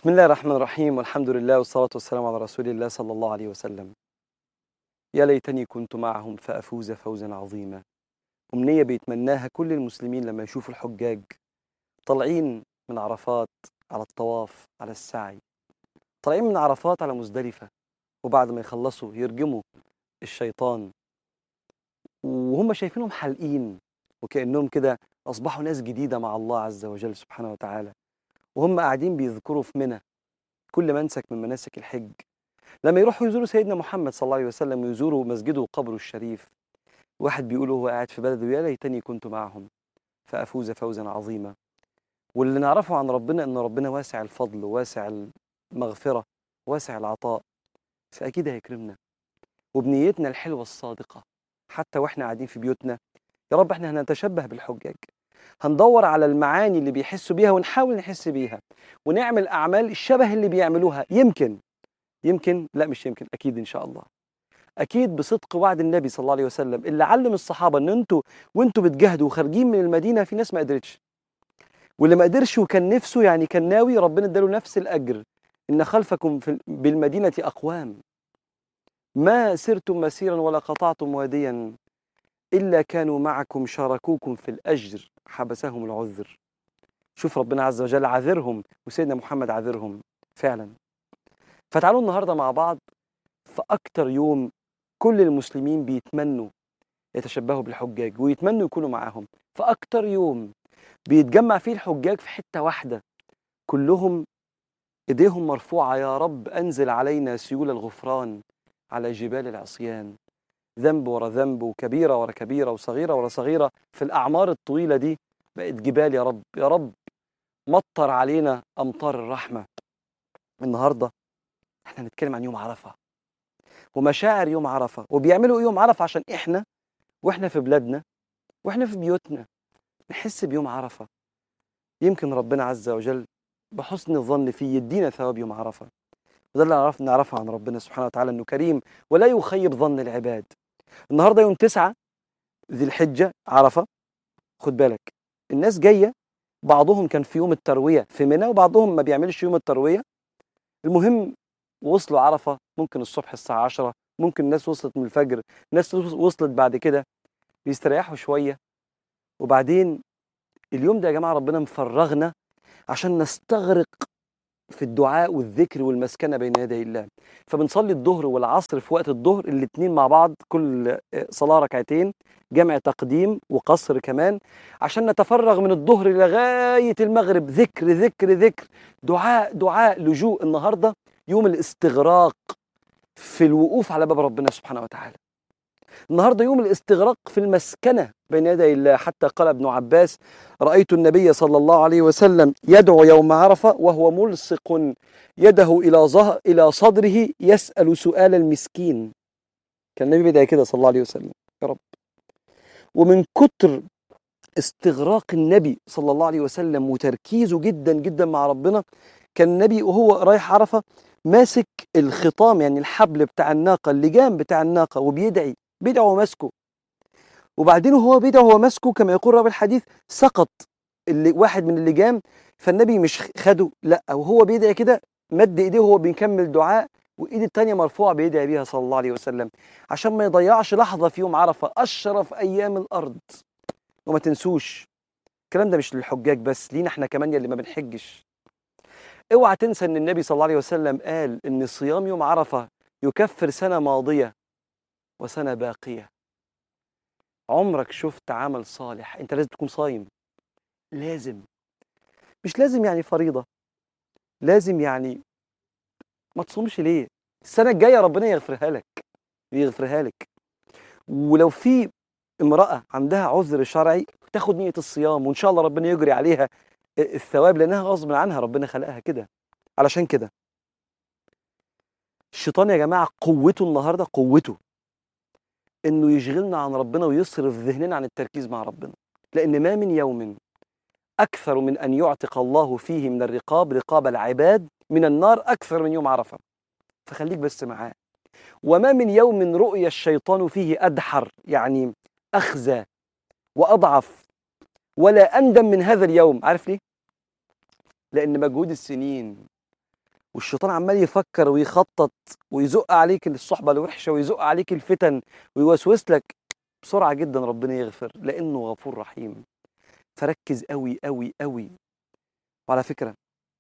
بسم الله الرحمن الرحيم والحمد لله والصلاة والسلام على رسول الله صلى الله عليه وسلم يا ليتني كنت معهم فأفوز فوزا عظيما أمنية بيتمناها كل المسلمين لما يشوفوا الحجاج طالعين من عرفات على الطواف على السعي طالعين من عرفات على مزدلفة وبعد ما يخلصوا يرجموا الشيطان وهم شايفينهم حالقين وكأنهم كده أصبحوا ناس جديدة مع الله عز وجل سبحانه وتعالى وهم قاعدين بيذكروا في منى كل منسك من مناسك الحج لما يروحوا يزوروا سيدنا محمد صلى الله عليه وسلم ويزوروا مسجده وقبره الشريف واحد بيقول وهو قاعد في بلده يا ليتني كنت معهم فأفوز فوزا عظيما واللي نعرفه عن ربنا ان ربنا واسع الفضل واسع المغفرة واسع العطاء فأكيد هيكرمنا وبنيتنا الحلوة الصادقة حتى واحنا قاعدين في بيوتنا يا رب احنا هنتشبه بالحجاج هندور على المعاني اللي بيحسوا بيها ونحاول نحس بيها ونعمل أعمال الشبه اللي بيعملوها يمكن يمكن لا مش يمكن أكيد إن شاء الله أكيد بصدق وعد النبي صلى الله عليه وسلم اللي علم الصحابة إن أنتوا وأنتوا بتجاهدوا وخارجين من المدينة في ناس ما قدرتش واللي ما قدرش وكان نفسه يعني كان ناوي ربنا اداله نفس الأجر إن خلفكم في بالمدينة أقوام ما سرتم مسيرا ولا قطعتم واديا إلا كانوا معكم شاركوكم في الأجر حبسهم العذر شوف ربنا عز وجل عذرهم وسيدنا محمد عذرهم فعلا فتعالوا النهاردة مع بعض في أكتر يوم كل المسلمين بيتمنوا يتشبهوا بالحجاج ويتمنوا يكونوا معاهم في أكتر يوم بيتجمع فيه الحجاج في حتة واحدة كلهم إيديهم مرفوعة يا رب أنزل علينا سيول الغفران على جبال العصيان ذنب ورا ذنب وكبيرة ورا كبيرة وصغيرة ورا صغيرة في الأعمار الطويلة دي بقت جبال يا رب يا رب مطر علينا أمطار الرحمة النهاردة احنا هنتكلم عن يوم عرفة ومشاعر يوم عرفة وبيعملوا يوم عرفة عشان احنا واحنا في بلادنا واحنا في بيوتنا نحس بيوم عرفة يمكن ربنا عز وجل بحسن الظن فيه يدينا ثواب يوم عرفة وده اللي عرفنا نعرفه عن ربنا سبحانه وتعالى انه كريم ولا يخيب ظن العباد النهارده يوم تسعة ذي الحجة عرفة خد بالك الناس جاية بعضهم كان في يوم التروية في منى وبعضهم ما بيعملش يوم التروية المهم وصلوا عرفة ممكن الصبح الساعة 10 ممكن الناس وصلت من الفجر ناس وصلت بعد كده بيستريحوا شوية وبعدين اليوم ده يا جماعة ربنا مفرغنا عشان نستغرق في الدعاء والذكر والمسكنه بين يدي الله فبنصلي الظهر والعصر في وقت الظهر الاثنين مع بعض كل صلاه ركعتين جمع تقديم وقصر كمان عشان نتفرغ من الظهر لغايه المغرب ذكر ذكر ذكر دعاء دعاء لجوء النهارده يوم الاستغراق في الوقوف على باب ربنا سبحانه وتعالى النهارده يوم الاستغراق في المسكنه بين يدي الله حتى قال ابن عباس رايت النبي صلى الله عليه وسلم يدعو يوم عرفه وهو ملصق يده الى ظهر الى صدره يسال سؤال المسكين كان النبي بدا كده صلى الله عليه وسلم يا رب ومن كتر استغراق النبي صلى الله عليه وسلم وتركيزه جدا جدا مع ربنا كان النبي وهو رايح عرفه ماسك الخطام يعني الحبل بتاع الناقه اللجام بتاع الناقه وبيدعي بيدعي وهو ماسكه وبعدين وهو بيدعي وهو ماسكه كما يقول راوي الحديث سقط اللي واحد من اللجام فالنبي مش خده لا وهو بيدعي كده مد ايديه وهو بيكمل دعاء وايد التانية مرفوعة بيدعي بيها صلى الله عليه وسلم عشان ما يضيعش لحظة في يوم عرفة أشرف أيام الأرض وما تنسوش الكلام ده مش للحجاج بس لينا احنا كمان اللي ما بنحجش اوعى تنسى ان النبي صلى الله عليه وسلم قال ان صيام يوم عرفة يكفر سنة ماضية وسنة باقية عمرك شفت عمل صالح انت لازم تكون صايم لازم مش لازم يعني فريضة لازم يعني ما تصومش ليه السنة الجاية ربنا يغفرها لك يغفرها لك ولو في امرأة عندها عذر شرعي تاخد نية الصيام وإن شاء الله ربنا يجري عليها الثواب لأنها غصب عنها ربنا خلقها كده علشان كده الشيطان يا جماعة قوته النهاردة قوته انه يشغلنا عن ربنا ويصرف ذهننا عن التركيز مع ربنا لان ما من يوم اكثر من ان يعتق الله فيه من الرقاب رقاب العباد من النار اكثر من يوم عرفه فخليك بس معاه وما من يوم رؤي الشيطان فيه ادحر يعني اخزى واضعف ولا اندم من هذا اليوم عارف ليه لان مجهود السنين والشيطان عمال يفكر ويخطط ويزق عليك الصحبة الوحشة ويزق عليك الفتن ويوسوس لك بسرعة جدا ربنا يغفر لأنه غفور رحيم فركز قوي قوي قوي وعلى فكرة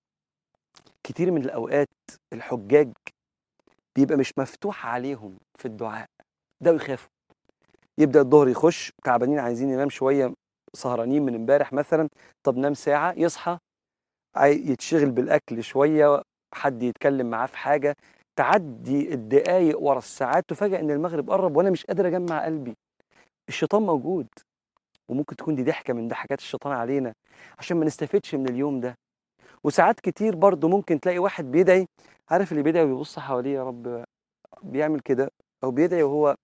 كتير من الأوقات الحجاج بيبقى مش مفتوح عليهم في الدعاء ده يخافوا يبدأ الظهر يخش تعبانين عايزين ينام شوية سهرانين من امبارح مثلا طب نام ساعة يصحى عاي- يتشغل بالأكل شوية حد يتكلم معاه في حاجة تعدي الدقايق ورا الساعات تفاجأ إن المغرب قرب وأنا مش قادر أجمع قلبي الشيطان موجود وممكن تكون دي ضحكة من ضحكات الشيطان علينا عشان ما نستفدش من اليوم ده وساعات كتير برضه ممكن تلاقي واحد بيدعي عارف اللي بيدعي ويبص حواليه يا رب بيعمل كده أو بيدعي وهو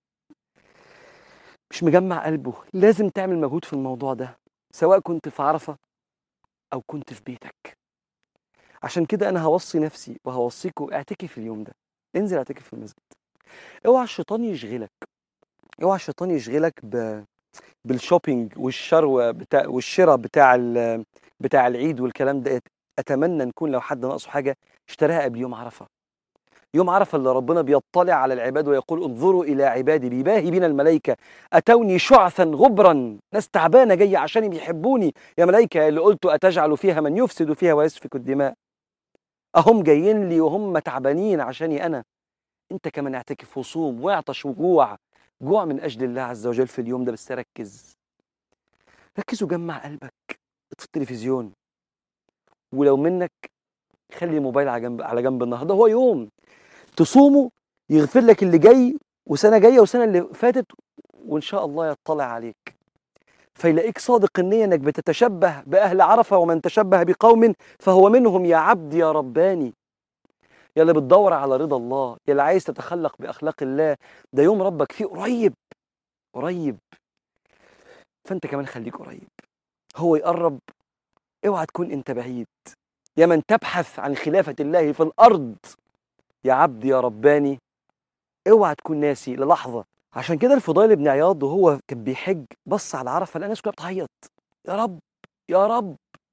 مش مجمع قلبه لازم تعمل مجهود في الموضوع ده سواء كنت في عرفة أو كنت في بيتك عشان كده أنا هوصي نفسي وهوصيكوا اعتكف اليوم ده انزل اعتكف في المسجد اوعى الشيطان يشغلك اوعى الشيطان يشغلك ب... بالشوبينج والشروه بتاع والشراء بتاع ال... بتاع العيد والكلام ده اتمنى نكون لو حد ناقصه حاجه اشتراها قبل يوم عرفه يوم عرفه اللي ربنا بيطلع على العباد ويقول انظروا الى عبادي بيباهي بينا الملائكه اتوني شعثا غبرا ناس تعبانه جايه عشان بيحبوني يا ملائكه اللي قلتوا اتجعل فيها من يفسد فيها ويسفك الدماء اهم جايين لي وهم تعبانين عشاني انا انت كمان اعتكف وصوم واعطش وجوع جوع من اجل الله عز وجل في اليوم ده بس ركز ركز وجمع قلبك اطفي التلفزيون ولو منك خلي الموبايل على جنب على جنب النهارده هو يوم تصومه يغفر لك اللي جاي وسنه جايه وسنه اللي فاتت وان شاء الله يطلع عليك فيلاقيك صادق النيه انك بتتشبه باهل عرفه ومن تشبه بقوم فهو منهم يا عبد يا رباني يا اللي بتدور على رضا الله يا اللي عايز تتخلق باخلاق الله ده يوم ربك فيه قريب قريب فانت كمان خليك قريب هو يقرب اوعى تكون انت بعيد يا من تبحث عن خلافة الله في الأرض يا عبد يا رباني اوعى تكون ناسي للحظة عشان كده الفضيل بن عياض وهو كان بيحج بص على عرفة لقى الناس كلها بتعيط يا رب يا رب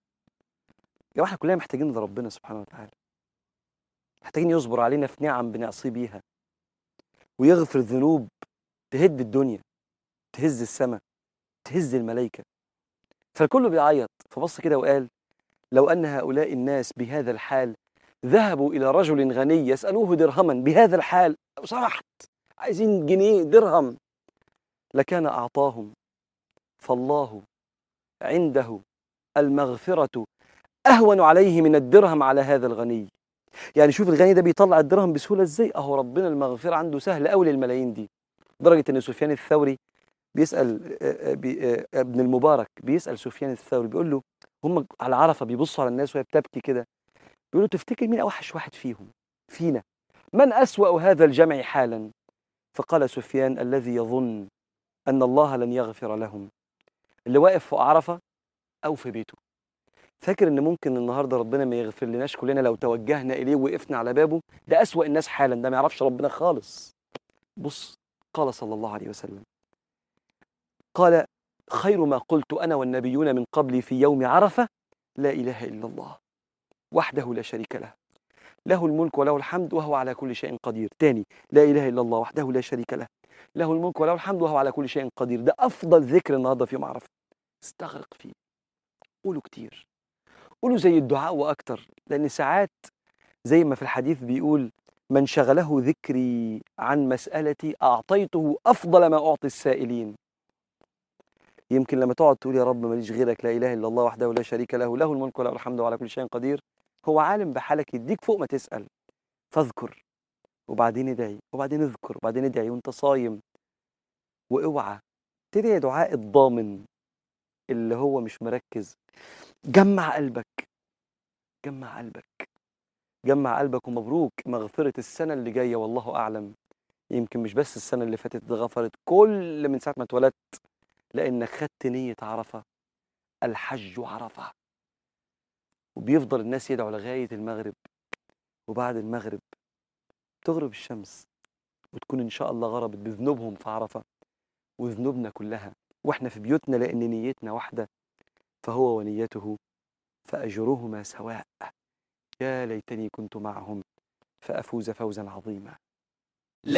يا احنا كلنا محتاجين لربنا سبحانه وتعالى محتاجين يصبر علينا في نعم بنعصي بيها ويغفر ذنوب تهد الدنيا تهز السماء تهز الملائكة فالكل بيعيط فبص كده وقال لو أن هؤلاء الناس بهذا الحال ذهبوا إلى رجل غني يسألوه درهما بهذا الحال لو سمحت عايزين جنيه درهم لكان أعطاهم فالله عنده المغفرة أهون عليه من الدرهم على هذا الغني يعني شوف الغني ده بيطلع الدرهم بسهولة ازاي اهو ربنا المغفرة عنده سهل قوي للملايين دي لدرجة ان سفيان الثوري بيسأل آه، آه، بي- آه، ابن المبارك بيسأل سفيان الثوري بيقول له هم على عرفة بيبصوا على الناس وهي بتبكي كده بيقول له تفتكر مين اوحش واحد فيهم فينا من أسوأ هذا الجمع حالا فقال سفيان الذي يظن أن الله لن يغفر لهم اللي واقف في عرفة أو في بيته فاكر ان ممكن النهارده ربنا ما يغفر لناش كلنا لو توجهنا اليه ووقفنا على بابه ده اسوأ الناس حالا ده ما يعرفش ربنا خالص بص قال صلى الله عليه وسلم قال خير ما قلت انا والنبيون من قبلي في يوم عرفه لا اله الا الله وحده لا شريك له له الملك وله الحمد وهو على كل شيء قدير تاني لا اله الا الله وحده لا شريك له له الملك وله الحمد وهو على كل شيء قدير ده افضل ذكر النهارده في يوم عرفه استغرق فيه قولوا كتير قولوا زي الدعاء واكتر لان ساعات زي ما في الحديث بيقول من شغله ذكري عن مسألتي أعطيته أفضل ما أعطي السائلين يمكن لما تقعد تقول يا رب ماليش غيرك لا إله إلا الله وحده لا شريك له له الملك وله الحمد وعلى كل شيء قدير هو عالم بحالك يديك فوق ما تسأل فاذكر وبعدين ادعي وبعدين اذكر وبعدين ادعي وانت صايم واوعى تدعي دعاء الضامن اللي هو مش مركز جمع قلبك جمع قلبك جمع قلبك ومبروك مغفرة السنة اللي جاية والله أعلم يمكن مش بس السنة اللي فاتت اتغفرت كل من ساعة ما اتولدت لأنك خدت نية عرفة الحج عرفة وبيفضل الناس يدعوا لغاية المغرب وبعد المغرب تغرب الشمس وتكون إن شاء الله غربت بذنوبهم في عرفة وذنوبنا كلها وإحنا في بيوتنا لأن نيتنا واحدة فهو ونيته فأجرهما سواء يا ليتني كنت معهم فأفوز فوزا عظيما